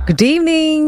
Good evening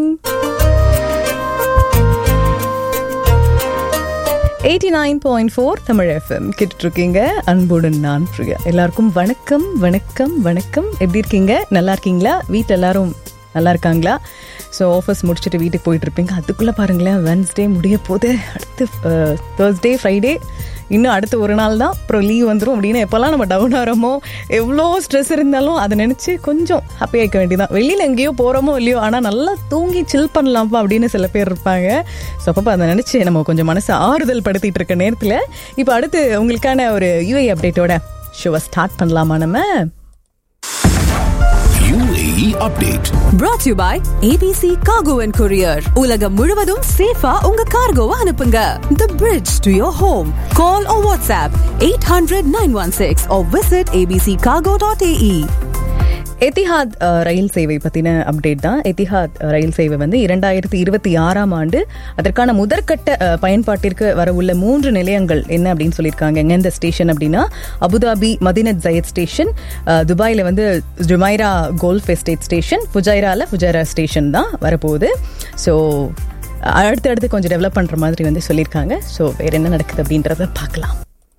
eighty nine point four Tamil FM கேட்டுட்ருக்கீங்க அன்புடன் நான் பிரியா எல்லாருக்கும் வணக்கம் வணக்கம் வணக்கம் எப்படி இருக்கீங்க நல்லா இருக்கீங்களா வீட்டில் எல்லாரும் நல்லா இருக்காங்களா ஸோ ஆஃபீஸ் முடிச்சுட்டு வீட்டுக்கு போயிட்டு இருப்பீங்க அதுக்குள்ளே பாருங்களேன் வென்ஸ்டே முடிய போது அடுத்து தேர்ஸ்டே ஃப்ரைடே இன்னும் அடுத்த ஒரு நாள் தான் அப்புறம் லீவ் வந்துடும் அப்படின்னு எப்போல்லாம் நம்ம டவுன் ஆகிறோமோ எவ்வளோ ஸ்ட்ரெஸ் இருந்தாலும் அதை நினச்சி கொஞ்சம் ஹாப்பி ஆகிக்க வேண்டியதான் வெளியில் எங்கேயோ போகிறோமோ இல்லையோ ஆனால் நல்லா தூங்கி சில் பண்ணலாம்ப்பா அப்படின்னு சில பேர் இருப்பாங்க ஸோ அப்போ அதை நினச்சி நம்ம கொஞ்சம் மனசை ஆறுதல் படுத்திட்டு இருக்க நேரத்தில் இப்போ அடுத்து உங்களுக்கான ஒரு யூஏ அப்டேட்டோட ஷோவை ஸ்டார்ட் பண்ணலாமா நம்ம UAE update. brought to you by ABC Cargo and Courier. உலகம் முழுவதும் சேஃபா உங்க கார்கோவை அனுப்புங்க. The bridge to your home. Call or WhatsApp 800-916 or visit abccargo.ae. Etihad அஹ், ரயில் சேவை பற்றின அப்டேட் தான் எத்திஹாத் அஹ், ரயில் சேவை வந்து இரண்டாயிரத்தி இருபத்தி ஆறாம் ஆண்டு அதற்கான முதற்கட்ட அஹ், பயன்பாட்டிற்கு வரவுள்ள மூன்று நிலையங்கள் என்ன அப்படின்னு சொல்லியிருக்காங்க எங்க ஸ்டேஷன் அப்படின்னா அபுதாபி மதினத் ஜயத் ஸ்டேஷன் அஹ், துபாயில வந்து ஜுமைரா கோல்ஃப் எஸ்டேட் ஸ்டேஷன் ஃபுஜைரால ஃபுஜைரா ஸ்டேஷன் தான் வரப்போகுது ஸோ அடுத்து அடுத்து கொஞ்சம் டெவலப் பண்ணுற மாதிரி வந்து சொல்லியிருக்காங்க ஸோ வேற என்ன நடக்குது அப்படின்றத பார்க்கலாம்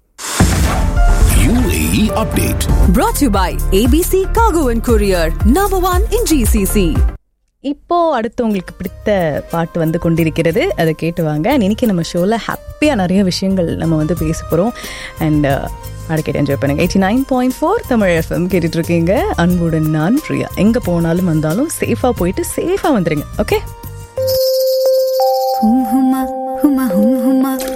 UAE update. Brought to you by ABC Cargo and Courier. Number one in GCC. இப்போ அடுத்து உங்களுக்கு பிடித்த பாட்டு வந்து கொண்டிருக்கிறது அதை கேட்டு வாங்க And இன்னைக்கு நம்ம ஷோவில் ஹாப்பியாக நிறைய விஷயங்கள் நம்ம வந்து பேச போகிறோம் அண்ட் அடிக்கடி என்ஜாய் பண்ணுங்க eighty nine point four Tamil FM கேட்டுட்டு இருக்கீங்க அன்புடன் நான் பிரியா எங்கே போனாலும் வந்தாலும் சேஃபாக போயிட்டு சேஃபாக வந்துடுங்க okay Hum huma, huma hum huma,